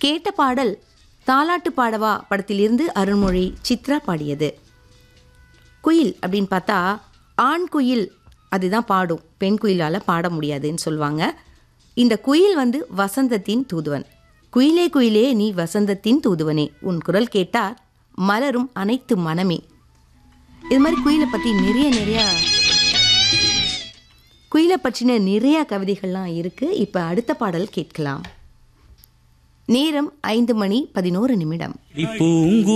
கேட்ட பாடல் தாலாட்டு பாடவா படத்திலிருந்து அருண்மொழி சித்ரா பாடியது குயில் அப்படின்னு பார்த்தா ஆண் குயில் அதுதான் பாடும் பெண் குயிலால் பாட முடியாதுன்னு சொல்லுவாங்க இந்த குயில் வந்து வசந்தத்தின் தூதுவன் குயிலே குயிலே நீ வசந்தத்தின் தூதுவனே உன் குரல் கேட்டால் மலரும் அனைத்து மனமே இது மாதிரி குயிலை பற்றி நிறைய நிறைய குயிலை பற்றின நிறைய கவிதைகள்லாம் இருக்குது இப்போ அடுத்த பாடல் கேட்கலாம் நேரம் ஐந்து மணி பதினோரு நிமிடம் பூங்கு